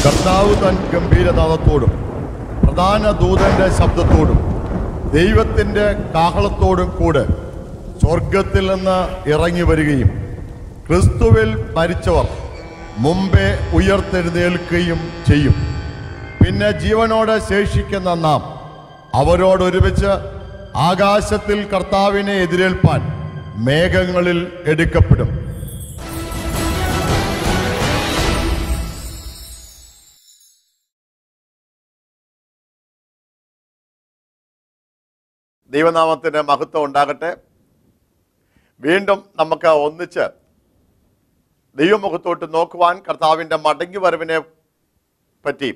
കർത്താവ് തൻ ഗംഭീരനാദത്തോടും പ്രധാന ദൂതന്റെ ശബ്ദത്തോടും ദൈവത്തിന്റെ കാഹളത്തോടും കൂടെ സ്വർഗത്തിൽ നിന്ന് ഇറങ്ങി വരികയും ക്രിസ്തുവിൽ മരിച്ചവർ മുമ്പേ ഉയർത്തെഴുന്നേൽക്കുകയും ചെയ്യും പിന്നെ ജീവനോടെ ശേഷിക്കുന്ന നാം അവരോടൊരുമിച്ച് ആകാശത്തിൽ കർത്താവിനെ എതിരേൽപ്പാൻ മേഘങ്ങളിൽ എടുക്കപ്പെടും ദൈവനാമത്തിന് മഹത്വം ഉണ്ടാകട്ടെ വീണ്ടും നമുക്ക് ഒന്നിച്ച് ദൈവമുഖത്തോട്ട് നോക്കുവാൻ കർത്താവിൻ്റെ മടങ്ങി വരവിനെ പറ്റി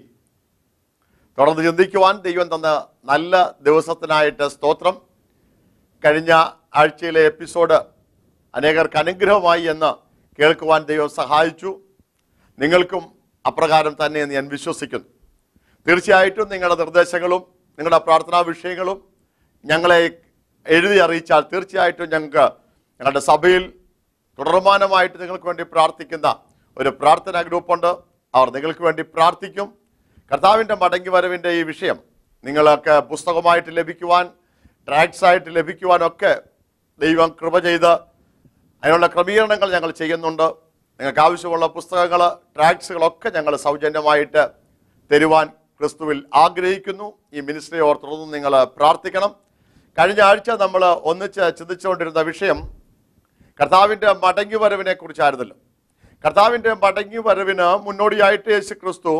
തുടർന്ന് ചിന്തിക്കുവാൻ ദൈവം തന്ന നല്ല ദിവസത്തിനായിട്ട് സ്തോത്രം കഴിഞ്ഞ ആഴ്ചയിലെ എപ്പിസോഡ് അനേകർക്ക് അനുഗ്രഹമായി എന്ന് കേൾക്കുവാൻ ദൈവം സഹായിച്ചു നിങ്ങൾക്കും അപ്രകാരം തന്നെ എന്ന് ഞാൻ വിശ്വസിക്കുന്നു തീർച്ചയായിട്ടും നിങ്ങളുടെ നിർദ്ദേശങ്ങളും നിങ്ങളുടെ പ്രാർത്ഥനാ വിഷയങ്ങളും ഞങ്ങളെ എഴുതി അറിയിച്ചാൽ തീർച്ചയായിട്ടും ഞങ്ങൾക്ക് ഞങ്ങളുടെ സഭയിൽ തുടർമാനമായിട്ട് നിങ്ങൾക്ക് വേണ്ടി പ്രാർത്ഥിക്കുന്ന ഒരു പ്രാർത്ഥനാ ഗ്രൂപ്പുണ്ട് അവർ നിങ്ങൾക്ക് വേണ്ടി പ്രാർത്ഥിക്കും കർത്താവിൻ്റെ മടങ്ങി വരവിൻ്റെ ഈ വിഷയം നിങ്ങൾക്ക് പുസ്തകമായിട്ട് ലഭിക്കുവാൻ ട്രാക്സ് ആയിട്ട് ലഭിക്കുവാനൊക്കെ ദൈവം കൃപ ചെയ്ത് അതിനുള്ള ക്രമീകരണങ്ങൾ ഞങ്ങൾ ചെയ്യുന്നുണ്ട് നിങ്ങൾക്ക് ആവശ്യമുള്ള പുസ്തകങ്ങൾ ട്രാക്സുകളൊക്കെ ഞങ്ങൾ സൗജന്യമായിട്ട് തരുവാൻ ക്രിസ്തുവിൽ ആഗ്രഹിക്കുന്നു ഈ മിനിസ്ട്രി ഓർത്തുറന്ന് നിങ്ങൾ പ്രാർത്ഥിക്കണം കഴിഞ്ഞ ആഴ്ച നമ്മൾ ഒന്നിച്ച് ചിന്തിച്ചുകൊണ്ടിരുന്ന വിഷയം കർത്താവിൻ്റെ മടങ്ങി വരവിനെ കുറിച്ചായിരുന്നല്ലോ കർത്താവിൻ്റെ മടങ്ങി വരവിന് മുന്നോടിയായിട്ട് യേശു ക്രിസ്തു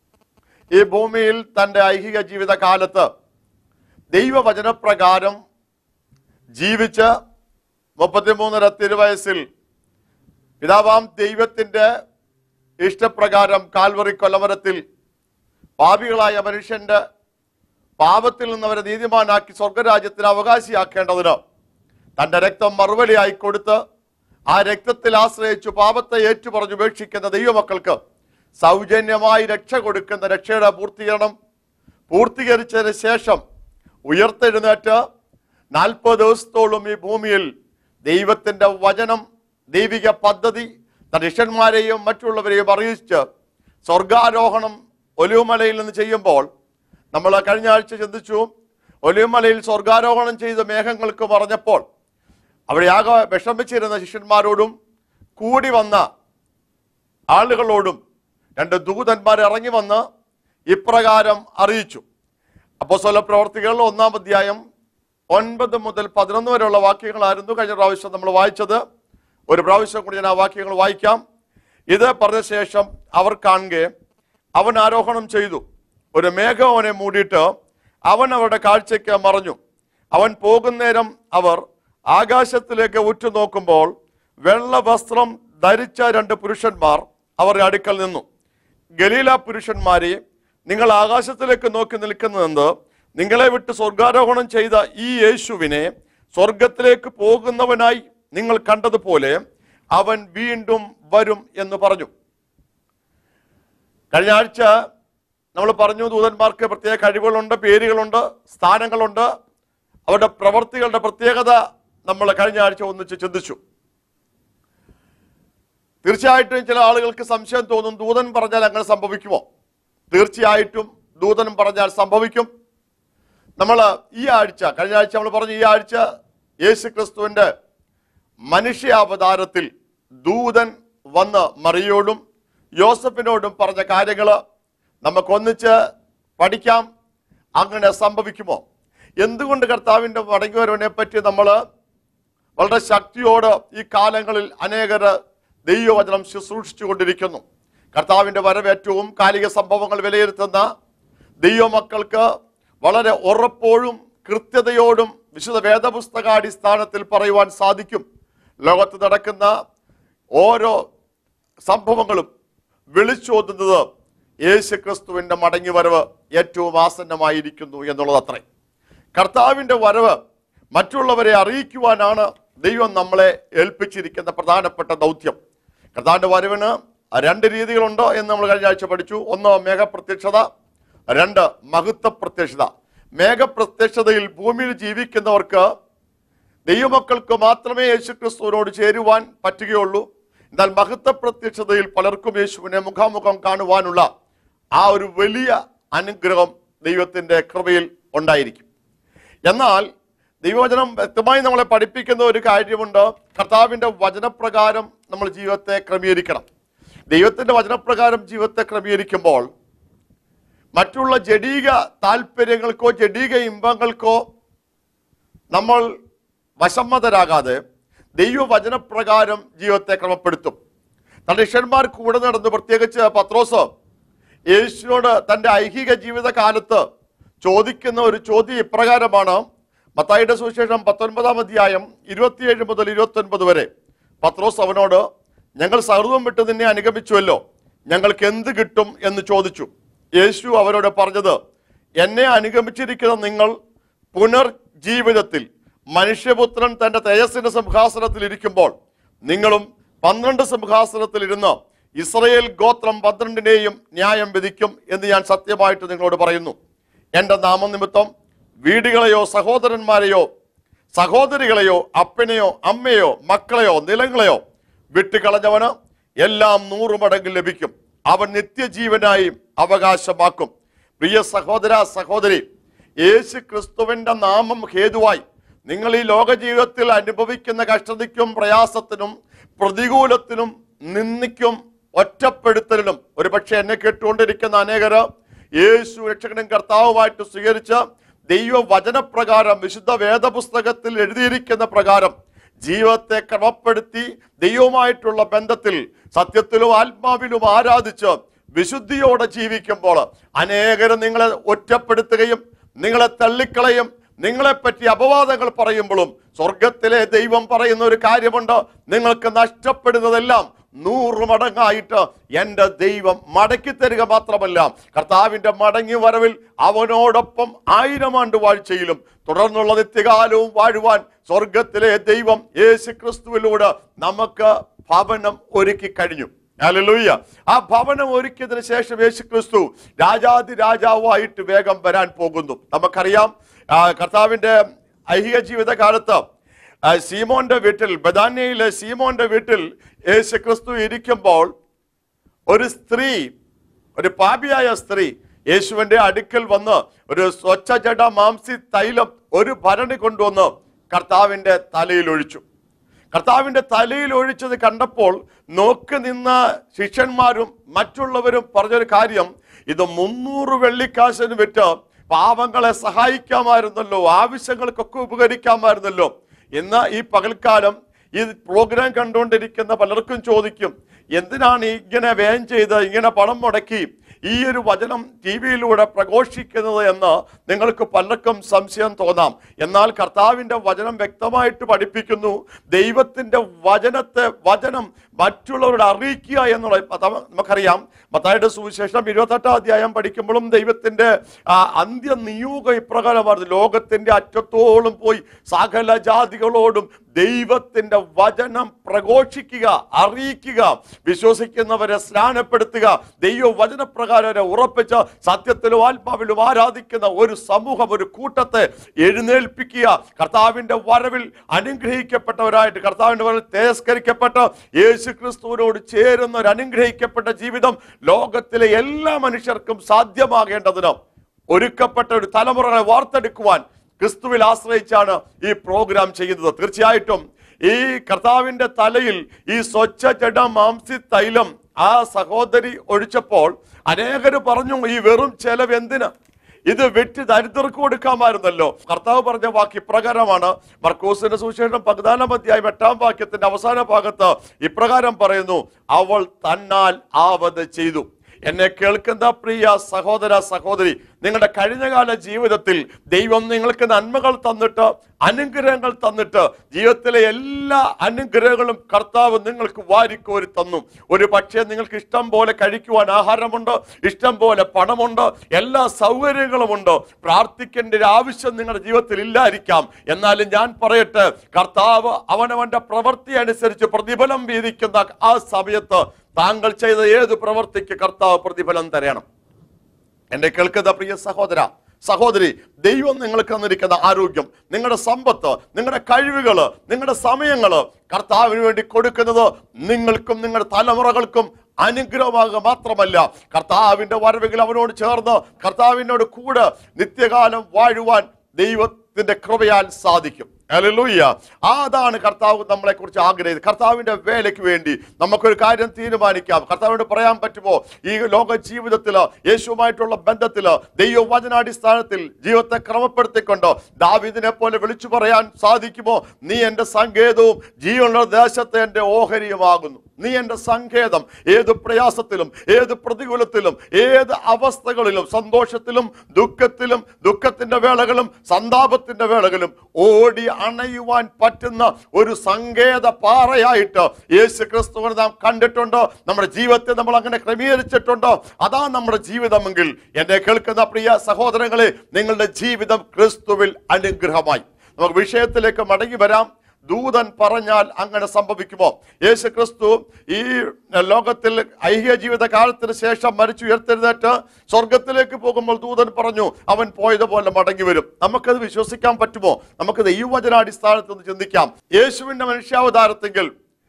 ഈ ഭൂമിയിൽ തൻ്റെ ഐഹിക ജീവിതകാലത്ത് ദൈവവചനപ്രകാരം ജീവിച്ച് മുപ്പത്തിമൂന്നര തിരുവയസ്സിൽ പിതാവാം ദൈവത്തിൻ്റെ ഇഷ്ടപ്രകാരം കാൽവറി കൊലമരത്തിൽ പാപികളായ മനുഷ്യന്റെ പാപത്തിൽ നിന്നവരെ നീതിമാനാക്കി സ്വർഗരാജ്യത്തിന് അവകാശിയാക്കേണ്ടതിന് തന്റെ രക്തം മറുപടിയായി കൊടുത്ത് ആ രക്തത്തിൽ ആശ്രയിച്ചു പാപത്തെ ഏറ്റുപറഞ്ഞു ഉപേക്ഷിക്കുന്ന ദൈവമക്കൾക്ക് സൗജന്യമായി രക്ഷ കൊടുക്കുന്ന രക്ഷയുടെ പൂർത്തീകരണം പൂർത്തീകരിച്ചതിന് ശേഷം ഉയർത്തെഴുന്നേറ്റ് നാൽപ്പത് ദിവസത്തോളം ഈ ഭൂമിയിൽ ദൈവത്തിന്റെ വചനം ദൈവിക പദ്ധതി തന്റെ ശിഷ്യന്മാരെയും മറ്റുള്ളവരെയും അറിയിച്ച് സ്വർഗാരോഹണം ഒലിവുമലയിൽ നിന്ന് ചെയ്യുമ്പോൾ നമ്മൾ കഴിഞ്ഞ ആഴ്ച ചിന്തിച്ചു ഒലിവുമലയിൽ സ്വർഗാരോഹണം ചെയ്ത മേഘങ്ങൾക്ക് പറഞ്ഞപ്പോൾ അവിടെ ആകെ വിഷമിച്ചിരുന്ന ശിഷ്യന്മാരോടും കൂടി വന്ന ആളുകളോടും രണ്ട് ദൂതന്മാർ ഇറങ്ങി വന്ന് ഇപ്രകാരം അറിയിച്ചു അപ്പോസ്തല പ്രവർത്തികൾ ഒന്നാം അധ്യായം ഒൻപത് മുതൽ പതിനൊന്ന് വരെയുള്ള വാക്യങ്ങളായിരുന്നു കഴിഞ്ഞ പ്രാവശ്യം നമ്മൾ വായിച്ചത് ഒരു പ്രാവശ്യം കൂടി ഞാൻ ആ വാക്യങ്ങൾ വായിക്കാം ഇത് പറഞ്ഞ ശേഷം അവർ കാണുക അവൻ ആരോഹണം ചെയ്തു ഒരു മേഘം അവനെ മൂടിയിട്ട് അവൻ അവരുടെ കാഴ്ചയ്ക്ക് മറഞ്ഞു അവൻ പോകുന്നേരം അവർ ആകാശത്തിലേക്ക് ഉറ്റുനോക്കുമ്പോൾ വെള്ള വസ്ത്രം ധരിച്ച രണ്ട് പുരുഷന്മാർ അവരുടെ അടുക്കൽ നിന്നു ഗലീല പുരുഷന്മാരെ നിങ്ങൾ ആകാശത്തിലേക്ക് നോക്കി നിൽക്കുന്നതെന്ത് നിങ്ങളെ വിട്ട് സ്വർഗാരോഹണം ചെയ്ത ഈ യേശുവിനെ സ്വർഗത്തിലേക്ക് പോകുന്നവനായി നിങ്ങൾ കണ്ടതുപോലെ അവൻ വീണ്ടും വരും എന്ന് പറഞ്ഞു കഴിഞ്ഞ ആഴ്ച നമ്മൾ പറഞ്ഞു ദൂതന്മാർക്ക് പ്രത്യേക കഴിവുകളുണ്ട് പേരുകളുണ്ട് സ്ഥാനങ്ങളുണ്ട് അവരുടെ പ്രവർത്തികളുടെ പ്രത്യേകത നമ്മൾ കഴിഞ്ഞ ആഴ്ച ഒന്നിച്ച് ചിന്തിച്ചു തീർച്ചയായിട്ടും ചില ആളുകൾക്ക് സംശയം തോന്നും ദൂതൻ പറഞ്ഞാൽ അങ്ങനെ സംഭവിക്കുമോ തീർച്ചയായിട്ടും ദൂതൻ പറഞ്ഞാൽ സംഭവിക്കും നമ്മൾ ഈ ആഴ്ച കഴിഞ്ഞ ആഴ്ച നമ്മൾ പറഞ്ഞു ഈ ആഴ്ച യേശു ക്രിസ്തുവിന്റെ മനുഷ്യാവതാരത്തിൽ ദൂതൻ വന്ന് മറിയോടും യോസഫിനോടും പറഞ്ഞ കാര്യങ്ങൾ നമുക്കൊന്നിച്ച് പഠിക്കാം അങ്ങനെ സംഭവിക്കുമോ എന്തുകൊണ്ട് കർത്താവിൻ്റെ മടങ്ങിവരവിനെ പറ്റി നമ്മൾ വളരെ ശക്തിയോട് ഈ കാലങ്ങളിൽ അനേകർ ദൈവവചനം ശുശ്രൂഷിച്ചു കൊണ്ടിരിക്കുന്നു കർത്താവിൻ്റെ വരവേറ്റവും കാലിക സംഭവങ്ങൾ വിലയിരുത്തുന്ന ദൈവമക്കൾക്ക് വളരെ ഉറപ്പോഴും കൃത്യതയോടും വിശുദ്ധ വേദപുസ്തകാടിസ്ഥാനത്തിൽ പറയുവാൻ സാധിക്കും ലോകത്ത് നടക്കുന്ന ഓരോ സംഭവങ്ങളും വിളിച്ചോതുന്നത് യേശു ക്രിസ്തുവിൻ്റെ മടങ്ങി വരവ് ഏറ്റവും ആസന്നമായിരിക്കുന്നു എന്നുള്ളത് അത്രേ കർത്താവിൻ്റെ വരവ് മറ്റുള്ളവരെ അറിയിക്കുവാനാണ് ദൈവം നമ്മളെ ഏൽപ്പിച്ചിരിക്കുന്ന പ്രധാനപ്പെട്ട ദൗത്യം കർത്താവിൻ്റെ വരവിന് രണ്ട് രീതികളുണ്ട് എന്ന് നമ്മൾ കഴിഞ്ഞ ആഴ്ച പഠിച്ചു ഒന്ന് മേഘപ്രത്യക്ഷത രണ്ട് മഹത്വ പ്രത്യക്ഷത മേഘപ്രത്യക്ഷതയിൽ ഭൂമിയിൽ ജീവിക്കുന്നവർക്ക് ദൈവമക്കൾക്ക് മാത്രമേ യേശുക്രിസ്തുവിനോട് ചേരുവാൻ പറ്റുകയുള്ളൂ എന്നാൽ മഹത്വ പ്രത്യക്ഷതയിൽ പലർക്കും യേശുവിനെ മുഖാമുഖം കാണുവാനുള്ള ആ ഒരു വലിയ അനുഗ്രഹം ദൈവത്തിൻ്റെ കൃപയിൽ ഉണ്ടായിരിക്കും എന്നാൽ ദൈവവചനം വ്യക്തമായി നമ്മളെ പഠിപ്പിക്കുന്ന ഒരു കാര്യമുണ്ട് കർത്താവിൻ്റെ വചനപ്രകാരം നമ്മൾ ജീവിതത്തെ ക്രമീകരിക്കണം ദൈവത്തിൻ്റെ വചനപ്രകാരം ജീവിതത്തെ ക്രമീകരിക്കുമ്പോൾ മറ്റുള്ള ജഡീക താല്പര്യങ്ങൾക്കോ ജഡീക ഇമ്പങ്ങൾക്കോ നമ്മൾ വശമ്മതരാകാതെ ദൈവവചനപ്രകാരം ജീവിതത്തെ ക്രമപ്പെടുത്തും തന്റെ ശിഷ്യന്മാർ കൂടെ നടന്ന് പ്രത്യേകിച്ച് പത്രോസ് യേശുവിനോട് തന്റെ ഐഹിക ജീവിതകാലത്ത് ചോദിക്കുന്ന ഒരു ചോദ്യം ഇപ്രകാരമാണ് മത്തായിയുടെ സുവിശേഷം പത്തൊൻപതാം അധ്യായം ഇരുപത്തിയേഴ് മുതൽ ഇരുപത്തൊൻപത് വരെ പത്രോസ് അവനോട് ഞങ്ങൾ സഹൃദം വിട്ട് നിന്നെ അനുഗമിച്ചുവല്ലോ ഞങ്ങൾക്ക് എന്ത് കിട്ടും എന്ന് ചോദിച്ചു യേശു അവരോട് പറഞ്ഞത് എന്നെ അനുഗമിച്ചിരിക്കുന്ന നിങ്ങൾ പുനർജീവിതത്തിൽ മനുഷ്യപുത്രൻ തന്റെ തേജസ്സിന്റെ സിംഹാസനത്തിൽ ഇരിക്കുമ്പോൾ നിങ്ങളും പന്ത്രണ്ട് സിംഹാസനത്തിൽ ഇരുന്ന് ഇസ്രയേൽ ഗോത്രം പന്ത്രണ്ടിനെയും ന്യായം വിധിക്കും എന്ന് ഞാൻ സത്യമായിട്ട് നിങ്ങളോട് പറയുന്നു എൻ്റെ നാമനിമിത്തം വീടുകളെയോ സഹോദരന്മാരെയോ സഹോദരികളെയോ അപ്പനെയോ അമ്മയോ മക്കളെയോ നിലങ്ങളെയോ വിട്ടുകളഞ്ഞവന് എല്ലാം നൂറ് മടങ്ങ് ലഭിക്കും അവൻ നിത്യജീവനായി അവകാശമാക്കും പ്രിയ സഹോദര സഹോദരി യേശു ക്രിസ്തുവിന്റെ നാമം ഹേതുവായി നിങ്ങൾ ഈ ലോക ജീവിതത്തിൽ അനുഭവിക്കുന്ന കഷ്ടതയ്ക്കും പ്രയാസത്തിനും പ്രതികൂലത്തിനും നിന്ദിക്കും ഒറ്റപ്പെടുത്തലിനും ഒരു പക്ഷേ എന്നെ കേട്ടുകൊണ്ടിരിക്കുന്ന അനേകര് യേശു രക്ഷകനും കർത്താവുമായിട്ട് സ്വീകരിച്ച് ദൈവ വചനപ്രകാരം വിശുദ്ധ വേദപുസ്തകത്തിൽ എഴുതിയിരിക്കുന്ന പ്രകാരം ജീവിതത്തെ ക്രമപ്പെടുത്തി ദൈവവുമായിട്ടുള്ള ബന്ധത്തിൽ സത്യത്തിലും ആത്മാവിലും ആരാധിച്ച് വിശുദ്ധിയോടെ ജീവിക്കുമ്പോൾ അനേകരും നിങ്ങളെ ഒറ്റപ്പെടുത്തുകയും നിങ്ങളെ തള്ളിക്കളയും നിങ്ങളെപ്പറ്റി അപവാദങ്ങൾ പറയുമ്പോഴും സ്വർഗത്തിലെ ദൈവം പറയുന്ന ഒരു കാര്യമുണ്ട് നിങ്ങൾക്ക് നഷ്ടപ്പെടുന്നതെല്ലാം നൂറ് മടങ്ങായിട്ട് എൻ്റെ ദൈവം മടക്കി തരിക മാത്രമല്ല കർത്താവിൻ്റെ മടങ്ങി വരവിൽ അവനോടൊപ്പം ആയിരം ആണ്ട് വാഴ്ചയിലും തുടർന്നുള്ള നിത്യകാലവും വാഴുവാൻ സ്വർഗത്തിലെ ദൈവം യേശു ക്രിസ്തുവിലൂടെ നമുക്ക് ഭവനം ഒരുക്കി കഴിഞ്ഞു ഹല്ലേലൂയ ആ ഭവനം ഒരുക്കിയതിനു ശേഷം യേശു ക്രിസ്തു രാജാതി രാജാവായിട്ട് വേഗം വരാൻ പോകുന്നു നമുക്കറിയാം ആ, കർത്താവിന്റെ ഐഹിക ജീവിതകാലത്ത് ആ, സീമോന്റെ വീട്ടിൽ ബദാന്യയിലെ സീമോന്റെ വീട്ടിൽ യേശു ക്രിസ്തു ഇരിക്കുമ്പോൾ ഒരു സ്ത്രീ ഒരു പാപിയായ സ്ത്രീ യേശുവിന്റെ അടുക്കൽ വന്ന് ഒരു സ്വച്ഛ ജഡ മാംസി തൈലം ഒരു ഭരണി കൊണ്ടുവന്ന് കർത്താവിന്റെ തലയിൽ ഒഴിച്ചു കർത്താവിന്റെ തലയിൽ ഒഴിച്ചത് കണ്ടപ്പോൾ നോക്കി നിന്ന ശിഷ്യന്മാരും മറ്റുള്ളവരും പറഞ്ഞൊരു കാര്യം ഇത് മുന്നൂറ് വെള്ളിക്കാശിന് വിറ്റ് പാവങ്ങളെ സഹായിക്കാമായിരുന്നല്ലോ ആവശ്യങ്ങൾക്കൊക്കെ ഉപകരിക്കാമായിരുന്നല്ലോ ഇന്ന് ഈ പകൽക്കാലം ഈ പ്രോഗ്രാം കണ്ടുകൊണ്ടിരിക്കുന്ന പലർക്കും ചോദിക്കും എന്തിനാണ് ഇങ്ങനെ വ്യയം ചെയ്ത് ഇങ്ങനെ പണം മുടക്കി ഈ ഒരു വചനം ടി വിയിലൂടെ പ്രഘോഷിക്കുന്നത് എന്ന് നിങ്ങൾക്ക് പലർക്കും സംശയം തോന്നാം എന്നാൽ കർത്താവിൻ്റെ വചനം വ്യക്തമായിട്ട് പഠിപ്പിക്കുന്നു ദൈവത്തിൻ്റെ വചനത്തെ വചനം മറ്റുള്ളവരോട് അറിയിക്കുക എന്നുള്ള അത് നമുക്കറിയാം മത്തായുടെ സുവിശേഷം ഇരുപത്തെട്ടാം അധ്യായം പഠിക്കുമ്പോഴും ദൈവത്തിൻ്റെ ആ, അന്ത്യ നിയോഗം ഇപ്രകാരമായിരുന്നു ലോകത്തിൻ്റെ അറ്റത്തോളം പോയി സകല ജാതികളോടും ദൈവത്തിൻ്റെ വചനം പ്രഘോഷിക്കുക അറിയിക്കുക വിശ്വസിക്കുന്നവരെ സ്നാനപ്പെടുത്തുക ദൈവ വചനപ്രകാരം അവരെ ഉറപ്പിച്ച് സത്യത്തിലും ആത്മാവിലും ആരാധിക്കുന്ന ഒരു സമൂഹം ഒരു കൂട്ടത്തെ എഴുന്നേൽപ്പിക്കുക കർത്താവിന്റെ വരവിൽ അനുഗ്രഹിക്കപ്പെട്ടവരായിട്ട് കർത്താവിന്റെ വരവിൽ തേസ്കരിക്കപ്പെട്ട യേശു ക്രിസ്തുവിനോട് ചേരുന്ന ഒരു അനുഗ്രഹിക്കപ്പെട്ട ജീവിതം ലോകത്തിലെ എല്ലാ മനുഷ്യർക്കും സാധ്യമാകേണ്ടതിന് ഒരുക്കപ്പെട്ട ഒരു തലമുറകളെ വാർത്തെടുക്കുവാൻ ക്രിസ്തുവിൽ ആശ്രയിച്ചാണ് ഈ പ്രോഗ്രാം ചെയ്യുന്നത് തീർച്ചയായിട്ടും ഈ കർത്താവിന്റെ തലയിൽ ഈ സ്വച്ഛ ജഡ മാംസി തൈലം ആ സഹോദരി ഒഴിച്ചപ്പോൾ അനേകര് പറഞ്ഞു ഈ വെറും ചെലവ് എന്തിന് ഇത് വെട്ടി ദരിദ്രർക്ക് കൊടുക്കാമായിരുന്നല്ലോ കർത്താവ് പറഞ്ഞ വാക്ക് ഇപ്രകാരമാണ് മർക്കോസിന്റെ സുവിശേഷം പതിനാലാം അധ്യായം എട്ടാം വാക്യത്തിന്റെ അവസാന ഭാഗത്ത് ഇപ്രകാരം പറയുന്നു അവൾ തന്നാൽ ആവത് ചെയ്തു എന്നെ കേൾക്കുന്ന പ്രിയ സഹോദര സഹോദരി നിങ്ങളുടെ കഴിഞ്ഞകാല ജീവിതത്തിൽ ദൈവം നിങ്ങൾക്ക് നന്മകൾ തന്നിട്ട് അനുഗ്രഹങ്ങൾ തന്നിട്ട് ജീവിതത്തിലെ എല്ലാ അനുഗ്രഹങ്ങളും കർത്താവ് നിങ്ങൾക്ക് വാരിക്കോരി തന്നു ഒരു പക്ഷേ നിങ്ങൾക്ക് ഇഷ്ടം പോലെ കഴിക്കുവാൻ ആഹാരമുണ്ട് ഇഷ്ടം പോലെ പണമുണ്ട് എല്ലാ സൗകര്യങ്ങളുമുണ്ട് പ്രാർത്ഥിക്കേണ്ട ഒരു ആവശ്യം നിങ്ങളുടെ ജീവിതത്തിൽ ഇല്ലായിരിക്കാം എന്നാലും ഞാൻ പറയട്ടെ കർത്താവ് അവനവന്റെ പ്രവൃത്തി അനുസരിച്ച് പ്രതിഫലം വീതിക്കുന്ന ആ സമയത്ത് താങ്കൾ ചെയ്ത ഏത് പ്രവൃത്തിക്ക് കർത്താവ് പ്രതിഫലം തരണം എന്നെ കേൾക്കുന്ന പ്രിയ സഹോദര സഹോദരി ദൈവം നിങ്ങൾക്ക് തന്നിരിക്കുന്ന ആരോഗ്യം നിങ്ങളുടെ സമ്പത്ത് നിങ്ങളുടെ കഴിവുകൾ നിങ്ങളുടെ സമയങ്ങൾ കർത്താവിന് വേണ്ടി കൊടുക്കുന്നത് നിങ്ങൾക്കും നിങ്ങളുടെ തലമുറകൾക്കും അനുഗ്രഹമാകുക മാത്രമല്ല കർത്താവിന്റെ വരവെങ്കിൽ അവനോട് ചേർന്ന് കർത്താവിനോട് കൂടെ നിത്യകാലം വാഴുവാൻ ദൈവത്തിന്റെ കൃപയാൽ സാധിക്കും ഹല്ലേലൂയ അതാണ് കർത്താവ് നമ്മളെ കുറിച്ച് ആഗ്രഹിക്കുന്നത് കർത്താവിന്റെ വേലയ്ക്ക് വേണ്ടി നമുക്കൊരു കാര്യം തീരുമാനിക്കാം കർത്താവിനോട് പറയാൻ പറ്റുമോ ഈ ലോക ജീവിതത്തില് യേശുവുമായിട്ടുള്ള ബന്ധത്തില് ദൈവവചനാടിസ്ഥാനത്തിൽ ജീവിതത്തെ ക്രമപ്പെടുത്തിക്കൊണ്ട് ദാവിദിനെ പോലെ വിളിച്ചു പറയാൻ സാധിക്കുമോ നീ എൻ്റെ സങ്കേതവും ജീവനുള്ള ദേശത്തെ എൻ്റെ ഓഹരിയുമാകുന്നു നീ എൻ്റെ സങ്കേതം ഏത് പ്രയാസത്തിലും ഏത് പ്രതികൂലത്തിലും ഏത് അവസ്ഥകളിലും സന്തോഷത്തിലും ദുഃഖത്തിലും ദുഃഖത്തിന്റെ വേളകളും സന്താപത്തിന്റെ വേളകളും ഓടി അണയുവാൻ പറ്റുന്ന ഒരു സങ്കേത പാറയായിട്ട് യേശു ക്രിസ്തുവിനെ നാം കണ്ടിട്ടുണ്ടോ നമ്മുടെ ജീവിതത്തെ നമ്മൾ അങ്ങനെ ക്രമീകരിച്ചിട്ടുണ്ടോ അതാ നമ്മുടെ ജീവിതമെങ്കിൽ എന്നെ കേൾക്കുന്ന പ്രിയ സഹോദരങ്ങളെ നിങ്ങളുടെ ജീവിതം ക്രിസ്തുവിൽ അനുഗ്രഹമായി നമുക്ക് വിഷയത്തിലേക്ക് മടങ്ങി വരാം ദൂതൻ പറഞ്ഞാൽ അങ്ങനെ സംഭവിക്കുമോ യേശു ക്രിസ്തു ഈ ലോകത്തിൽ ഐഹിക ജീവിത കാലത്തിന് ശേഷം മരിച്ചുയർത്തെഴുന്നേറ്റ് സ്വർഗത്തിലേക്ക് പോകുമ്പോൾ ദൂതൻ പറഞ്ഞു അവൻ പോയതുപോലെ മടങ്ങി വരും നമുക്കത് വിശ്വസിക്കാൻ പറ്റുമോ നമുക്ക് ദൈവവചനാടിസ്ഥാനത്ത് നിന്ന് ചിന്തിക്കാം യേശുവിന്റെ മനുഷ്യാവതാരത്തെങ്കിൽ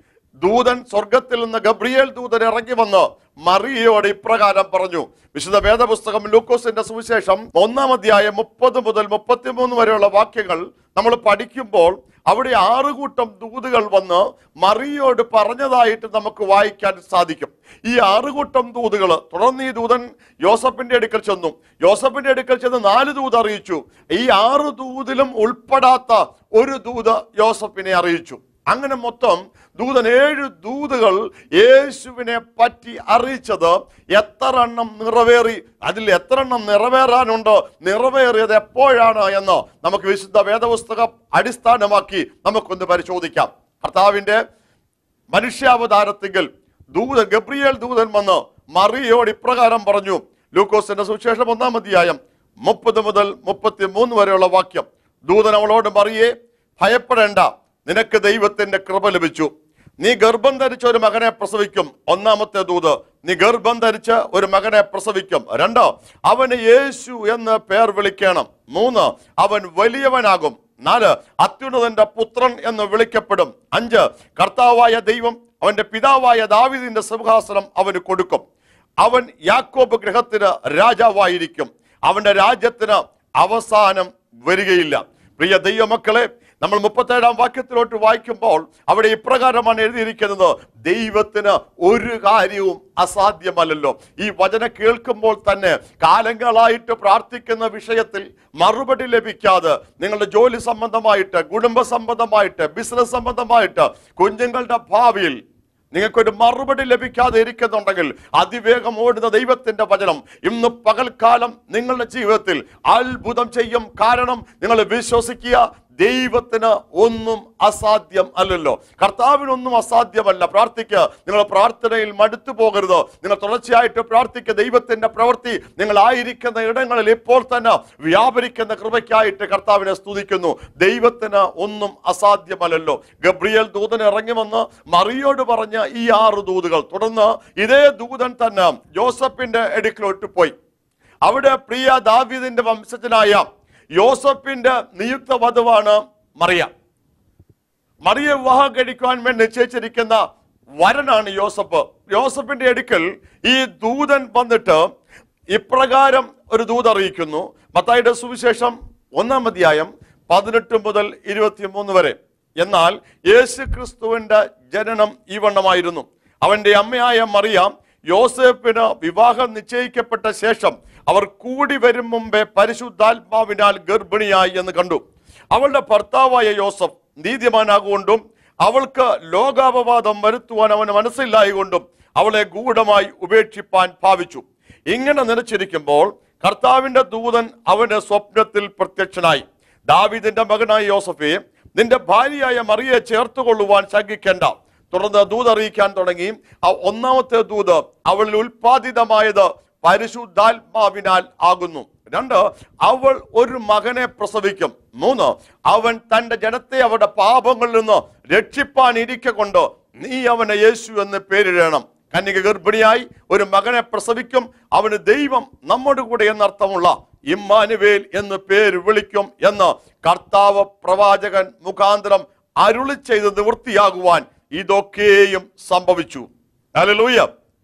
ദൂതൻ സ്വർഗത്തിൽ നിന്ന് ഗബ്രിയേൽ ദൂതൻ ഇറങ്ങി വന്ന് മറിയയോട് ഇപ്രകാരം പറഞ്ഞു വിശുദ്ധ വേദപുസ്തകം ലൂക്കോസിന്റെ സുവിശേഷം ഒന്നാം അധ്യായം മുപ്പത് മുതൽ മുപ്പത്തിമൂന്ന് വരെയുള്ള വാക്യങ്ങൾ നമ്മൾ പഠിക്കുമ്പോൾ അവിടെ ആറ് കൂട്ടം ദൂതുകൾ വന്ന് മറിയോട് പറഞ്ഞതായിട്ട് നമുക്ക് വായിക്കാൻ സാധിക്കും ഈ ആറ് കൂട്ടം ദൂതുകൾ തുടർന്ന് ഈ ദൂതൻ യോസഫിന്റെ അടുക്കൽ ചെന്നു യോസഫിന്റെ അടുക്കൽ ചെന്ന് നാല് ദൂത് അറിയിച്ചു ഈ ആറ് ദൂതിലും ഉൾപ്പെടാത്ത ഒരു ദൂത് യോസഫിനെ അറിയിച്ചു അങ്ങനെ മൊത്തം ദൂതൻ ഏഴ് ദൂതുകൾ യേശുവിനെ പറ്റി അറിയിച്ചത് എത്ര എണ്ണം നിറവേറി അതിൽ എത്ര എണ്ണം നിറവേറാനുണ്ട് നിറവേറിയത് എപ്പോഴാണ് എന്ന് നമുക്ക് വിശുദ്ധ വേദപുസ്തകം അടിസ്ഥാനമാക്കി നമുക്കൊന്ന് പരിശോധിക്കാം കർത്താവിന്റെ മനുഷ്യാവതാരത്തിങ്കിൽ ദൂതൻ ഗബ്രിയേൽ ദൂതൻ വന്ന് മറിയോട് ഇപ്രകാരം പറഞ്ഞു ലൂക്കോസിന്റെ സുവിശേഷം ഒന്നാം അധ്യായം മുപ്പത് മുതൽ മുപ്പത്തി മൂന്ന് വരെയുള്ള വാക്യം ദൂതൻ അവളോട് മറിയേ ഭയപ്പെടേണ്ട നിനക്ക് ദൈവത്തിന്റെ കൃപ ലഭിച്ചു നീ ഗർഭം ധരിച്ച ഒരു മകനെ പ്രസവിക്കും ഒന്നാമത്തെ ദൂത് നീ ഗർഭം ധരിച്ച് ഒരു മകനെ പ്രസവിക്കും രണ്ട് അവന് യേശു എന്ന് പേർ വിളിക്കണം മൂന്ന് അവൻ വലിയവനാകും നാല് അത്യുന്നതന്റെ പുത്രൻ എന്ന് വിളിക്കപ്പെടും അഞ്ച് കർത്താവായ ദൈവം അവന്റെ പിതാവായ ദാവീദിന്റെ സിംഹാസനം അവന് കൊടുക്കും അവൻ യാക്കോബ് ഗൃഹത്തിന് രാജാവായിരിക്കും അവന്റെ രാജ്യത്തിന് അവസാനം വരികയില്ല പ്രിയ ദൈവമക്കളെ നമ്മൾ മുപ്പത്തേഴാം വാക്യത്തിലോട്ട് വായിക്കുമ്പോൾ അവിടെ ഇപ്രകാരമാണ് എഴുതിയിരിക്കുന്നത് ദൈവത്തിന് ഒരു കാര്യവും അസാധ്യമല്ലല്ലോ ഈ വചന കേൾക്കുമ്പോൾ തന്നെ കാലങ്ങളായിട്ട് പ്രാർത്ഥിക്കുന്ന വിഷയത്തിൽ മറുപടി ലഭിക്കാതെ നിങ്ങളുടെ ജോലി സംബന്ധമായിട്ട് കുടുംബ സംബന്ധമായിട്ട് ബിസിനസ് സംബന്ധമായിട്ട് കുഞ്ഞുങ്ങളുടെ ഭാവിയിൽ നിങ്ങൾക്കൊരു മറുപടി ലഭിക്കാതെ ഇരിക്കുന്നുണ്ടെങ്കിൽ അതിവേഗം ഓടുന്ന ദൈവത്തിന്റെ വചനം ഇന്ന് പകൽക്കാലം നിങ്ങളുടെ ജീവിതത്തിൽ അത്ഭുതം ചെയ്യും കാരണം നിങ്ങൾ വിശ്വസിക്കുക ദൈവത്തിന് ഒന്നും അസാധ്യം അല്ലല്ലോ കർത്താവിനൊന്നും അസാധ്യമല്ല പ്രാർത്ഥിക്കുക നിങ്ങൾ പ്രാർത്ഥനയിൽ മടുത്തു പോകരുത് നിങ്ങൾ തുടർച്ചയായിട്ട് പ്രാർത്ഥിക്കുക ദൈവത്തിന്റെ പ്രവൃത്തി നിങ്ങൾ ആയിരിക്കുന്ന ഇടങ്ങളിൽ ഇപ്പോൾ തന്നെ വ്യാപരിക്കുന്ന കൃപയ്ക്കായിട്ട് കർത്താവിനെ സ്തുതിക്കുന്നു ദൈവത്തിന് ഒന്നും അസാധ്യമല്ലല്ലോ ഗബ്രിയേൽ ദൂതൻ ഇറങ്ങി വന്ന് മറിയോട് പറഞ്ഞ ഈ ആറ് ദൂതുകൾ തുടർന്ന് ഇതേ ദൂതൻ തന്നെ ജോസഫിന്റെ അടുക്കിലോട്ട് പോയി അവിടെ പ്രിയ ദാവീദിന്റെ വംശജനായ യോസഫിന്റെ നിയുക്ത വധുവാണ് മറിയ മറിയ വിവാഹം കഴിക്കുവാൻ വേണ്ടി നിശ്ചയിച്ചിരിക്കുന്ന വരനാണ് യോസഫ് യോസഫിന്റെ അടുക്കൽ ഈ ദൂതൻ വന്നിട്ട് ഇപ്രകാരം ഒരു ദൂത് അറിയിക്കുന്നു മത്തായിയുടെ സുവിശേഷം ഒന്നാം അധ്യായം പതിനെട്ട് മുതൽ ഇരുപത്തിമൂന്ന് വരെ എന്നാൽ യേശു ക്രിസ്തുവിന്റെ ജനനം ഈ വണ്ണമായിരുന്നു അവന്റെ അമ്മയായ മറിയാം യോസേഫിന് വിവാഹം നിശ്ചയിക്കപ്പെട്ട ശേഷം അവർ കൂടി വരും മുമ്പേ പരിശുദ്ധാത്മാവിനാൽ ഗർഭിണിയായി എന്ന് കണ്ടു അവളുടെ ഭർത്താവായ യോസഫ് നീതിമാനാകൊണ്ടും അവൾക്ക് ലോകാപവാദം വരുത്തുവാൻ അവന് മനസ്സില്ലായകൊണ്ടും അവളെ ഗൂഢമായി ഉപേക്ഷിപ്പാൻ ഭാവിച്ചു ഇങ്ങനെ നനച്ചിരിക്കുമ്പോൾ കർത്താവിന്റെ ദൂതൻ അവന്റെ സ്വപ്നത്തിൽ പ്രത്യക്ഷനായി ദാവീദിന്റെ മകനായ യോസഫെ നിന്റെ ഭാര്യയായ മറിയെ ചേർത്തുകൊള്ളുവാൻ ശങ്കിക്കേണ്ട തുടർന്ന് ദൂത് അറിയിക്കാൻ തുടങ്ങി ആ ഒന്നാമത്തെ ദൂത് അവളിൽ ഉൽപാദിതമായത് പരിശുദ്ധാത്മാവിനാൽ ആകുന്നു രണ്ട് അവൾ ഒരു മകനെ പ്രസവിക്കും മൂന്ന് അവൻ തന്റെ ജനത്തെ അവരുടെ പാപങ്ങളിൽ നിന്ന് രക്ഷിപ്പാൻ ഇരിക്ക കൊണ്ട് നീ അവനെ യേശു എന്ന് പേരിടണം കന്യക ഗർഭിണിയായി ഒരു മകനെ പ്രസവിക്കും അവന് ദൈവം നമ്മോട് കൂടെ എന്നർത്ഥമുള്ള ഇമ്മാനുവേൽ എന്ന് പേര് വിളിക്കും എന്ന് കർത്താവ് പ്രവാചകൻ മുഖാന്തരം അരുളി ചെയ്ത് നിവൃത്തിയാകുവാൻ ഇതൊക്കെയും സംഭവിച്ചു ഹല്ലേലൂയ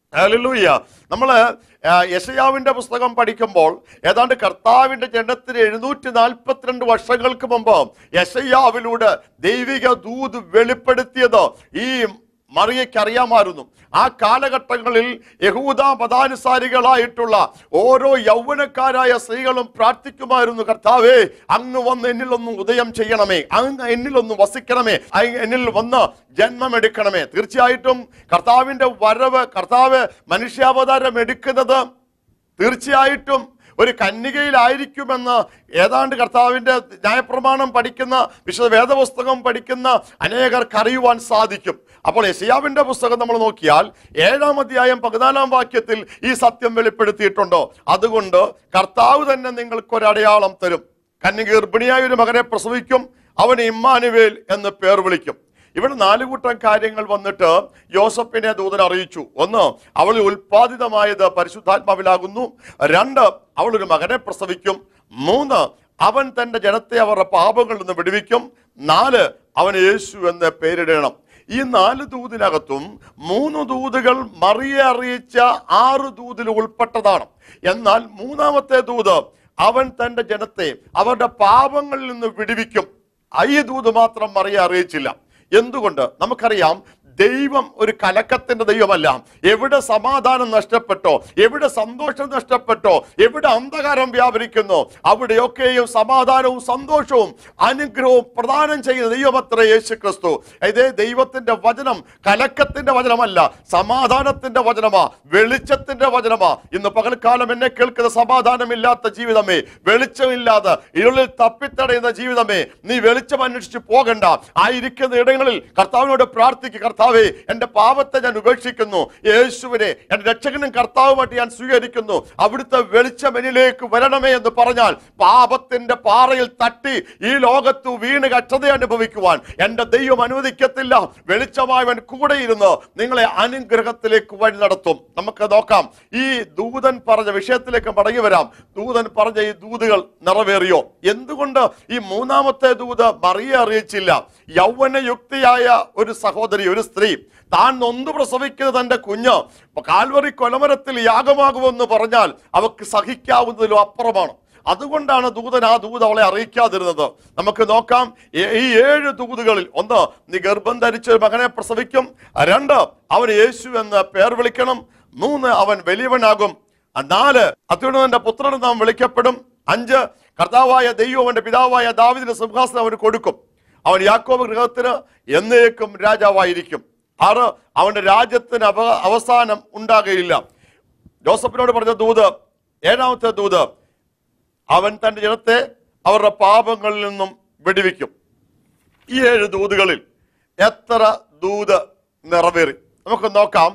ഹല്ലേലൂയ നമ്മള് ആ, യെശയ്യാവിന്റെ പുസ്തകം പഠിക്കുമ്പോൾ ഏതാണ്ട് കർത്താവിന്റെ ജനത്തിന് എഴുന്നൂറ്റി നാൽപ്പത്തിരണ്ട് വർഷങ്ങൾക്ക് മുമ്പ് യശയ്യാവിലൂടെ ദൈവിക ദൂത് വെളിപ്പെടുത്തിയത് ഈ മറിയയ്ക്ക് അറിയാമായിരുന്നു ആ കാലഘട്ടങ്ങളിൽ യഹൂദ മതാനുസാരികളായിട്ടുള്ള ഓരോ യൗവനക്കാരായ സ്ത്രീകളും പ്രാർത്ഥിക്കുമായിരുന്നു കർത്താവേ അങ്ങ് വന്ന് എന്നിലൊന്ന് ഉദയം ചെയ്യണമേ അങ്ങ് എന്നിലൊന്ന് വസിക്കണമേ അങ്ങ് എന്നിൽ വന്ന് ജന്മമെടുക്കണമേ തീർച്ചയായിട്ടും കർത്താവിന്റെ വരവ് കർത്താവ് മനുഷ്യാവതാരം എടുക്കുന്നത് തീർച്ചയായിട്ടും ഒരു കന്യകയിലായിരിക്കുമെന്ന് ഏതാണ്ട് കർത്താവിന്റെ ന്യായപ്രമാണം പഠിക്കുന്ന വിശുദ്ധ വേദപുസ്തകം പഠിക്കുന്ന അനേകർക്ക് അറിയുവാൻ സാധിക്കും അപ്പോൾ യശയാവിന്റെ പുസ്തകം നമ്മൾ നോക്കിയാൽ ഏഴാം അധ്യായം പതിനാലാം വാക്യത്തിൽ ഈ സത്യം വെളിപ്പെടുത്തിയിട്ടുണ്ടോ അതുകൊണ്ട് കർത്താവ് തന്നെ നിങ്ങൾക്കൊരു അടയാളം തരും കന്യക ഗർഭിണിയായ ഒരു മകനെ പ്രസവിക്കും അവന് ഇമ്മാനുവേൽ എന്ന് പേർ വിളിക്കും ഇവിടെ നാല് കൂട്ടം കാര്യങ്ങൾ വന്നിട്ട് യോസഫിനെ ദൂതൻ അറിയിച്ചു ഒന്ന് അവൾ ഉൽപാദിതമായത് പരിശുദ്ധാത്മാവിലാകുന്നു രണ്ട് അവൾ ഒരു മകനെ പ്രസവിക്കും മൂന്ന് അവൻ തന്റെ ജനത്തെ അവരുടെ പാപങ്ങളിൽ നിന്ന് വിടുവിക്കും നാല് അവൻ യേശു എന്ന് പേരിടണം ഈ നാല് ദൂതിനകത്തും മൂന്ന് ദൂതുകൾ മറിയെ അറിയിച്ച ആറ് ദൂതിൽ ഉൾപ്പെട്ടതാണ് എന്നാൽ മൂന്നാമത്തെ ദൂത് അവൻ തന്റെ ജനത്തെ അവരുടെ പാപങ്ങളിൽ നിന്ന് വിടുവിക്കും ഈ ദൂത് മാത്രം മറിയെ അറിയിച്ചില്ല എന്തുകൊണ്ട് നമുക്കറിയാം ദൈവം ഒരു കലക്കത്തിന്റെ ദൈവമല്ല എവിടെ സമാധാനം നഷ്ടപ്പെട്ടോ എവിടെ സന്തോഷം നഷ്ടപ്പെട്ടോ എവിടെ അന്ധകാരം വ്യാപരിക്കുന്നു അവിടെയൊക്കെയും സമാധാനവും സന്തോഷവും അനുഗ്രഹവും പ്രദാനം ചെയ്യുന്ന ദൈവമത്ര യേശു ക്രിസ്തു ഇതേ ദൈവത്തിന്റെ വചനം കലക്കത്തിന്റെ വചനമല്ല സമാധാനത്തിന്റെ വചനമാ വെളിച്ചത്തിന്റെ വചനമാ ഇന്ന് പകൽക്കാലം എന്നെ കേൾക്കുന്ന സമാധാനമില്ലാത്ത ജീവിതമേ വെളിച്ചമില്ലാതെ ഇരുളിൽ തപ്പിത്തടയുന്ന ജീവിതമേ നീ വെളിച്ചം അന്വേഷിച്ച് പോകണ്ട ആയിരിക്കുന്ന ഇടങ്ങളിൽ കർത്താവിനോട് പ്രാർത്ഥിക്കുക കർത്താവേ എന്റെ പാപത്തെ ഞാൻ ഉപേക്ഷിക്കുന്നു യേശുവിനെ എന്റെ രക്ഷകനും കർത്താവുമായിട്ട് ഞാൻ സ്വീകരിക്കുന്നു അവിടുത്തെ വെളിച്ചം എന്നിലേക്ക് വരണമേ എന്ന് പറഞ്ഞാൽ പാപത്തിന്റെ പാറയിൽ തട്ടി ഈ ലോകത്ത് വീണ് കക്ഷത അനുഭവിക്കുവാൻ എന്റെ ദൈവം അനുവദിക്കത്തില്ല വെളിച്ചമായവൻ കൂടെ ഇരുന്ന് നിങ്ങളെ അനുഗ്രഹത്തിലേക്ക് വഴി നടത്തും നമുക്ക് നോക്കാം ഈ ദൂതൻ പറഞ്ഞ വിഷയത്തിലേക്ക് മടങ്ങി വരാം ദൂതൻ പറഞ്ഞ ഈ ദൂതുകൾ നിറവേറിയോ എന്തുകൊണ്ട് ഈ മൂന്നാമത്തെ ദൂത് മറിയെ അറിയിച്ചില്ല യൗവനയുക്തിയായ ഒരു സഹോദരി ഒരു സ്ത്രീ താൻ നൊന്തു പ്രസവിക്കുന്ന തന്റെ കുഞ്ഞ് കാൽവറി കൊലമരത്തിൽ യാഗമാകുമെന്ന് പറഞ്ഞാൽ അവക്ക് സഹിക്കാവുന്നതിലും അപ്പുറമാണ് അതുകൊണ്ടാണ് ദൂതൻ ആ ദൂത് അവളെ അറിയിക്കാതിരുന്നത് നമുക്ക് നോക്കാം ഏ- ഈ ഏഴ് ദൂതുകളിൽ ഒന്ന് നീ ഗർഭം ധരിച്ച ഒരു മകനെ പ്രസവിക്കും രണ്ട് അവൻ യേശു എന്ന് പേർ വിളിക്കണം മൂന്ന് അവൻ വലിയവനാകും ആ നാല് അത്യുന്നതന്റെ പുത്രൻ നാം വിളിക്കപ്പെടും അഞ്ച് കർത്താവായ ദൈവം അവന്റെ പിതാവായ ദാവിദിന്റെ സിംഹാസനം അവന് കൊടുക്കും അവൻ യാക്കോബ് ഗൃഹത്തിന് എന്നേക്കും രാജാവായിരിക്കും ആറ് അവന്റെ രാജ്യത്തിന് അവ അവസാനം ഉണ്ടാകുകയില്ല ജോസഫിനോട് പറഞ്ഞ ദൂത് ഏഴാമത്തെ ദൂത് അവൻ തന്റെ ജനത്തെ അവരുടെ പാപങ്ങളിൽ നിന്നും വെടിവെക്കും ഈ ഏഴ് ദൂതുകളിൽ എത്ര ദൂത് നിറവേറി നമുക്ക് നോക്കാം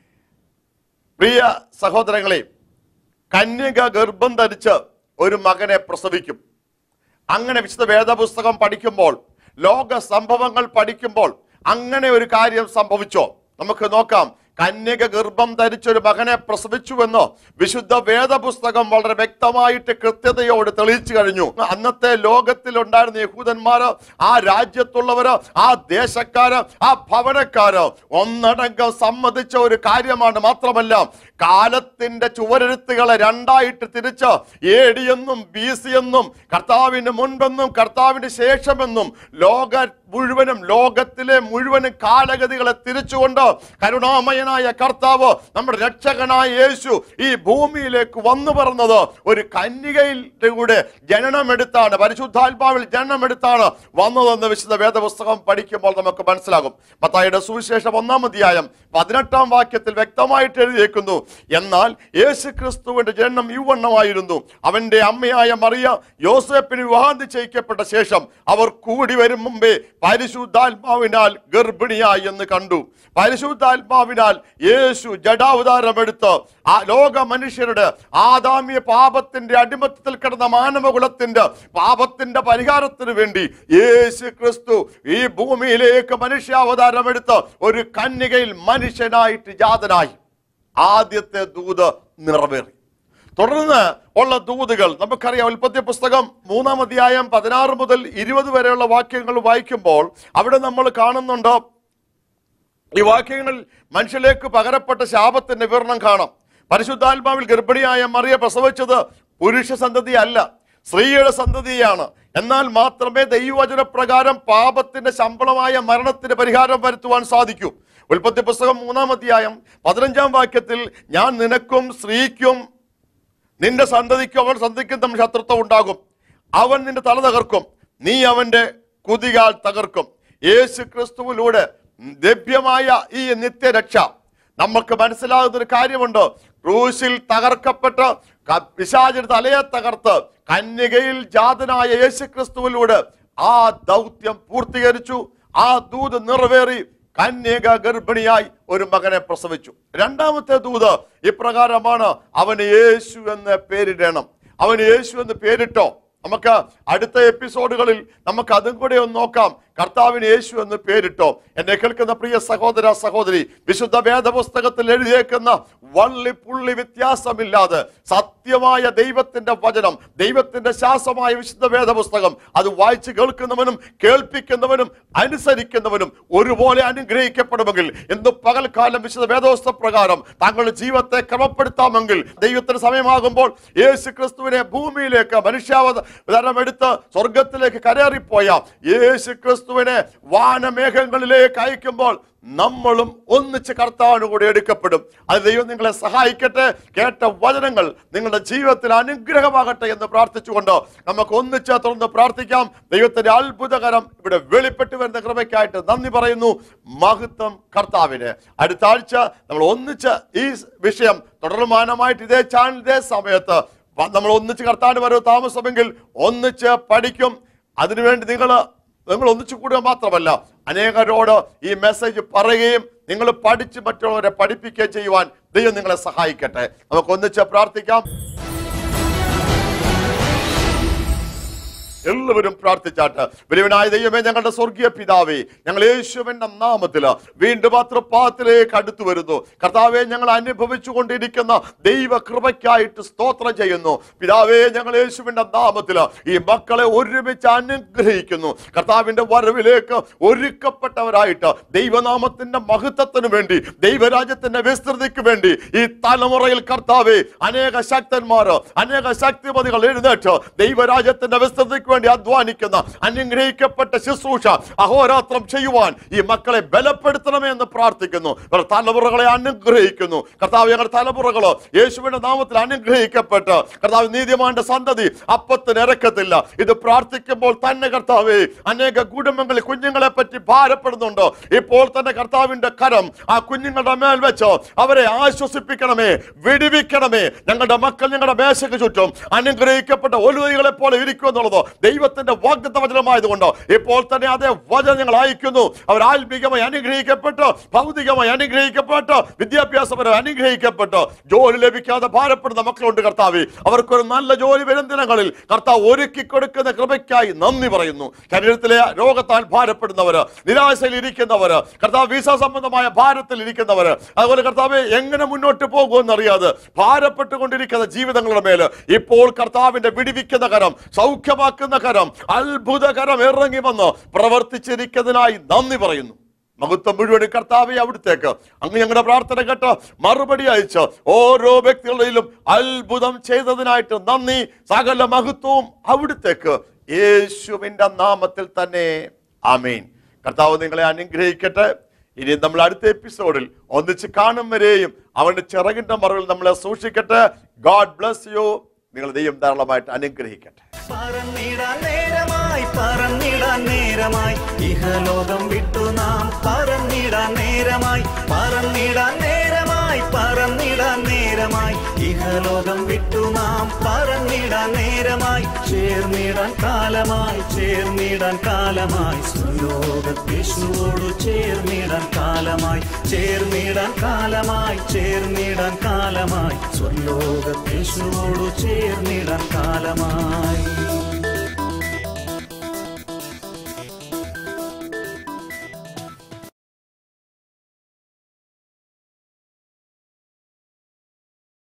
പ്രിയ സഹോദരങ്ങളെ കന്യക ഗർഭം ധരിച്ച് ഒരു മകനെ പ്രസവിക്കും അങ്ങനെ വിശുദ്ധ വേദപുസ്തകം പഠിക്കുമ്പോൾ ലോക സംഭവങ്ങൾ പഠിക്കുമ്പോൾ അങ്ങനെ ഒരു കാര്യം സംഭവിച്ചോ നമുക്ക് നോക്കാം കന്യക ഗർഭം ധരിച്ചൊരു മകനെ പ്രസവിച്ചുവെന്ന് വിശുദ്ധ വേദപുസ്തകം വളരെ വ്യക്തമായിട്ട് കൃത്യതയോട് തെളിയിച്ചു കഴിഞ്ഞു അന്നത്തെ ലോകത്തിൽ ഉണ്ടായിരുന്ന യഹൂദന്മാര് ആ രാജ്യത്തുള്ളവര് ആ ദേശക്കാര് ആ ഭവനക്കാര് ഒന്നടങ്കം സമ്മതിച്ച ഒരു കാര്യമാണ് മാത്രമല്ല കാലത്തിന്റെ ചുവരെഴുത്തുകളെ രണ്ടായിട്ട് തിരിച്ച് എ ഡി എന്നും ബി സി എന്നും കർത്താവിന് മുൻപെന്നും കർത്താവിന് ശേഷമെന്നും ലോക മുഴുവനും ലോകത്തിലെ മുഴുവനും കാലഗതികളെ തിരിച്ചുകൊണ്ട് കരുണാമയനായ കർത്താവ് നമ്മുടെ രക്ഷകനായ യേശു ഈ ഭൂമിയിലേക്ക് വന്നു പറഞ്ഞത് ഒരു കന്യകയിലൂടെ കൂടെ ജനനമെടുത്താണ് പരിശുദ്ധാത്മാവിൽ ജനനമെടുത്താണ് വന്നതെന്ന് വിശുദ്ധ വേദപുസ്തകം പഠിക്കുമ്പോൾ നമുക്ക് മനസ്സിലാകും മത്തായിയുടെ സുവിശേഷം ഒന്നാം അധ്യായം പതിനെട്ടാം വാക്യത്തിൽ വ്യക്തമായിട്ട് എഴുതിയേക്കുന്നു എന്നാൽ യേശു ക്രിസ്തുവിന്റെ ജനനം യുവണ്ണമായിരുന്നു അവന്റെ അമ്മയായ മറിയ യോസേപ്പിന് വിവാഹം നിശ്ചയിക്കപ്പെട്ട ശേഷം അവർ കൂടി വരും മുമ്പേ പരിശുദ്ധാത്മാവിനാൽ ഗർഭിണിയായി എന്ന് കണ്ടു പരിശുദ്ധാത്മാവിനാൽ യേശു ജഡാവതാരമെടുത്ത് ആ ലോക മനുഷ്യരുടെ ആദാമ്യ പാപത്തിന്റെ അടിമത്തത്തിൽ കിടന്ന മാനവകുലത്തിന്റെ പാപത്തിന്റെ പരിഹാരത്തിന് വേണ്ടി യേശു ക്രിസ്തു ഈ ഭൂമിയിലേക്ക് മനുഷ്യാവതാരമെടുത്ത് ഒരു കന്യകയിൽ മനുഷ്യനായിട്ട് ജാതനായി ആദ്യത്തെ ദൂത് നിറവേറി തുടർന്ന് ഉള്ള ദൂതുകൾ നമുക്കറിയാം ഉൽപ്പത്തി പുസ്തകം മൂന്നാം അധ്യായം പതിനാറ് മുതൽ ഇരുപത് വരെയുള്ള വാക്യങ്ങൾ വായിക്കുമ്പോൾ അവിടെ നമ്മൾ കാണുന്നുണ്ട് ഈ വാക്യങ്ങളിൽ മനുഷ്യലേക്ക് പകരപ്പെട്ട ശാപത്തിന്റെ വിവരണം കാണാം പരിശുദ്ധാത്മാവിൽ ഗർഭിണിയായ മറിയ പ്രസവിച്ചത് പുരുഷ സന്തതി അല്ല സ്ത്രീയുടെ സന്തതിയാണ് എന്നാൽ മാത്രമേ ദൈവവചന പ്രകാരം പാപത്തിന്റെ ശമ്പളമായ മരണത്തിന് പരിഹാരം വരുത്തുവാൻ സാധിക്കൂ ഉൽപ്പത്തി പുസ്തകം മൂന്നാം അധ്യായം പതിനഞ്ചാം വാക്യത്തിൽ ഞാൻ നിനക്കും സ്ത്രീക്കും നിന്റെ സന്തതിക്കും അവൻ സന്തതിക്കും തമ്മിൽ ശത്രുത്വം ഉണ്ടാകും അവൻ നിന്റെ തല തകർക്കും നീ അവന്റെ കുതികാൽ തകർക്കും യേശു ക്രിസ്തുവിലൂടെ ലഭ്യമായ ഈ നിത്യരക്ഷ നമുക്ക് മനസ്സിലാകുന്ന ഒരു കാര്യമുണ്ട് ക്രൂശിൽ തകർക്കപ്പെട്ട് ക- പിശാചിന്റെ തലയെ തകർത്ത് കന്യകയിൽ ജാതനായ യേശു ക്രിസ്തുവിലൂടെ ആ ദൗത്യം പൂർത്തീകരിച്ചു ആ ദൂത് നിറവേറി കന്യക ഗർഭിണിയായി ഒരു മകനെ പ്രസവിച്ചു രണ്ടാമത്തെ ദൂത് ഇപ്രകാരമാണ് അവന് യേശു എന്ന് പേരിടണം അവന് യേശു എന്ന് പേരിട്ടോ നമുക്ക് അടുത്ത എപ്പിസോഡുകളിൽ നമുക്ക് അതും കൂടെ ഒന്ന് നോക്കാം കർത്താവിന് യേശു എന്ന് പേരിട്ടോ എന്നെ കേൾക്കുന്ന പ്രിയ സഹോദര സഹോദരി വിശുദ്ധ വേദപുസ്തകത്തിൽ എഴുതിയേക്കുന്ന വള്ളി പുള്ളി വ്യത്യാസമില്ലാതെ സത്യമായ ദൈവത്തിന്റെ വചനം ദൈവത്തിന്റെ ശാസമായ വിശുദ്ധ വേദപുസ്തകം അത് വായിച്ച് കേൾക്കുന്നവനും കേൾപ്പിക്കുന്നവനും അനുസരിക്കുന്നവനും ഒരുപോലെ അനുഗ്രഹിക്കപ്പെടുമെങ്കിൽ ഇന്ന് പകൽക്കാലം വിശുദ്ധ വേദോസ്ത പ്രകാരം താങ്കളുടെ ജീവിതത്തെ ക്രമപ്പെടുത്താമെങ്കിൽ ദൈവത്തിന് സമയമാകുമ്പോൾ യേശു ക്രിസ്തുവിനെ ഭൂമിയിലേക്ക് മനുഷ്യാവതാരം എടുത്ത് സ്വർഗത്തിലേക്ക് കരേറിപ്പോയ യേശു ക്രിസ്തുവിനെ വാനമേഘങ്ങളിലേക്ക് അയക്കുമ്പോൾ നമ്മളും ഒന്നിച്ച് കർത്താവിന് കൂടെ എടുക്കപ്പെടും അത് ദൈവം നിങ്ങളെ സഹായിക്കട്ടെ കേട്ട വചനങ്ങൾ നിങ്ങളുടെ ജീവിതത്തിൽ അനുഗ്രഹമാകട്ടെ എന്ന് പ്രാർത്ഥിച്ചുകൊണ്ട് നമുക്ക് ഒന്നിച്ച് തുറന്ന് പ്രാർത്ഥിക്കാം ദൈവത്തിന്റെ അത്ഭുതകരം ഇവിടെ വെളിപ്പെട്ട് വരുന്ന കൃപയ്ക്കായിട്ട് നന്ദി പറയുന്നു മഹത്വം കർത്താവിന് അടുത്ത ആഴ്ച നമ്മൾ ഒന്നിച്ച് ഈ വിഷയം തുടർമാനമായിട്ട് ഇതേ ചാനൽ ഇതേ സമയത്ത് വ- നമ്മൾ ഒന്നിച്ച് കർത്താവിന് വരവ് താമസമെങ്കിൽ ഒന്നിച്ച് പഠിക്കും അതിനുവേണ്ടി നിങ്ങൾ നിങ്ങൾ ഒന്നിച്ചു കൂടുക മാത്രമല്ല അനേകരോട് ഈ മെസ്സേജ് പറയുകയും നിങ്ങൾ പഠിച്ച് മറ്റുള്ളവരെ പഠിപ്പിക്കുകയും ചെയ്യുവാൻ ദൈവം നിങ്ങളെ സഹായിക്കട്ടെ നമുക്ക് ഒന്നിച്ച് പ്രാർത്ഥിക്കാം എല്ലാവരും പ്രാർത്ഥിച്ചാട്ട് വലിയവനായ ദൈവമേ ഞങ്ങളുടെ സ്വർഗീയ പിതാവേ ഞങ്ങൾ യേശുവിന്റെ നാമത്തില് വീണ്ടും ആ തൃപ്പാത്തിലേക്ക് അടുത്തു വരുന്നു കർത്താവെ ഞങ്ങൾ അനുഭവിച്ചു കൊണ്ടിരിക്കുന്ന ദൈവ കൃപയ്ക്കായിട്ട് സ്തോത്രം ചെയ്യുന്നു പിതാവേ ഞങ്ങൾ യേശുവിന്റെ നാമത്തില് ഈ മക്കളെ ഒരുമിച്ച് അനുഗ്രഹിക്കുന്നു കർത്താവിന്റെ വരവിലേക്ക് ഒരുക്കപ്പെട്ടവരായിട്ട് ദൈവനാമത്തിന്റെ മഹത്വത്തിന് വേണ്ടി ദൈവരാജ്യത്തിന്റെ വിസ്തൃതിക്ക് വേണ്ടി ഈ തലമുറയിൽ കർത്താവെ അനേക ശക്തന്മാര് അനേക ശക്തിപതികൾ എഴുന്നേറ്റ് ദൈവരാജ്യത്തിന്റെ വിസ്തൃതിക്ക് വേണ്ടി അധ്വാനിക്കുന്ന അനുഗ്രഹിക്കപ്പെട്ട ശുശ്രൂഷ അഹോരാത്രം ചെയ്യുവാൻ ഈ മക്കളെ ബലപ്പെടുത്തണമേ എന്ന് പ്രാർത്ഥിക്കുന്നു ഇവരുടെ തലമുറകളെ അനുഗ്രഹിക്കുന്നു കർത്താവ് ഞങ്ങളുടെ തലമുറകള് യേശുവിന്റെ നാമത്തിൽ അനുഗ്രഹിക്കപ്പെട്ട് കർത്താവ് നീതിമാന്റെ സന്തതി അപ്പത്തിന് ഇറക്കത്തില്ല ഇത് പ്രാർത്ഥിക്കുമ്പോൾ തന്നെ കർത്താവേ അനേക കുടുംബങ്ങളിൽ കുഞ്ഞുങ്ങളെ പറ്റി ഭാരപ്പെടുന്നുണ്ട് ഇപ്പോൾ തന്നെ കർത്താവിന്റെ കരം ആ കുഞ്ഞുങ്ങളുടെ മേൽ വെച്ച് അവരെ ആശ്വസിപ്പിക്കണമേ വിടിവിക്കണമേ ഞങ്ങളുടെ മക്കൾ ഞങ്ങളുടെ മേശയ്ക്ക് ചുറ്റും അനുഗ്രഹിക്കപ്പെട്ട ഒലുവൈകളെ പോലെ ഇരിക്കും എന്നുള്ളത് ദൈവത്തിന്റെ വാഗ്ദത്ത വചനമായതുകൊണ്ട് ഇപ്പോൾ തന്നെ അതേ വചനം ഞങ്ങൾ അയക്കുന്നു അവർ ആത്മീകമായി അനുഗ്രഹിക്കപ്പെട്ട് ഭൗതികമായി അനുഗ്രഹിക്കപ്പെട്ട് വിദ്യാഭ്യാസപരം അനുഗ്രഹിക്കപ്പെട്ട് ജോലി ലഭിക്കാതെ ഭാരപ്പെടുന്ന മക്കളുണ്ട് കർത്താവ് അവർക്കൊരു നല്ല ജോലി വരും ദിനങ്ങളിൽ കർത്താവ് ഒരുക്കി കൊടുക്കുന്ന കൃപയ്ക്കായി നന്ദി പറയുന്നു ശരീരത്തിലെ രോഗത്താൽ ഭാരപ്പെടുന്നവര് നിരാശയിൽ ഇരിക്കുന്നവര് കർത്താവ് വിസ സംബന്ധമായ ഭാരത്തിൽ ഇരിക്കുന്നവര് അതുപോലെ കർത്താവ് എങ്ങനെ മുന്നോട്ട് പോകുമെന്നറിയാതെ ഭാരപ്പെട്ടുകൊണ്ടിരിക്കുന്ന ജീവിതങ്ങളുടെ മേല് ഇപ്പോൾ കർത്താവിന്റെ വിടിവിക്കുന്ന കരം സൗഖ്യമാക്കുന്ന കരം അത്ഭുതകരം ഇറങ്ങി വന്ന് പ്രവർത്തിച്ചിരിക്കുന്നതിനായി നന്ദി പറയുന്നു മഹത്വം മുഴുവൻ കർത്താവെ അവിടുത്തേക്ക് അങ്ങ് ഞങ്ങളുടെ പ്രാർത്ഥന കേട്ട് മറുപടി അയച്ച് ഓരോ വ്യക്തികളുടെയിലും അത്ഭുതം ചെയ്തതിനായിട്ട് നന്ദി സകല മഹത്വവും അവിടുത്തേക്ക് യേശുവിന്റെ നാമത്തിൽ തന്നെ ആമീൻ കർത്താവ് നിങ്ങളെ അനുഗ്രഹിക്കട്ടെ ഇനി നമ്മൾ അടുത്ത എപ്പിസോഡിൽ ഒന്നിച്ച് കാണും വരെയും അവന്റെ ചിറകിന്റെ മറവിൽ നമ്മളെ സൂക്ഷിക്കട്ടെ ഗോഡ് ബ്ലസ് യു നിങ്ങൾ ദൈവം ധാരാളമായിട്ട് അനുഗ്രഹിക്കട്ടെ പറന്നിടാൻ നേരമായി പറന്നിടാൻ നേരമായി ഇഹലോകം വിട്ടു നാം പറന്നിടാൻ നേരമായി പറന്നിടാൻ നേരമായി പറന്നിടാൻ നേരമായി ഇഹലോകം വിട്ടു നാം പറന്നിടാൻ നേരമായി ചേർന്നിടാൻ കാലമായി ചേർന്നിടാൻ കാലമായി സുലോകത്തേശുവോടു ചേർന്നിടാൻ കാലമായി ചേർന്നിടാൻ കാലമായി ചേർന്നിടാൻ കാലമായി സ്വർലോകത്തേശുവോടു ചേർന്നിടാൻ കാലമായി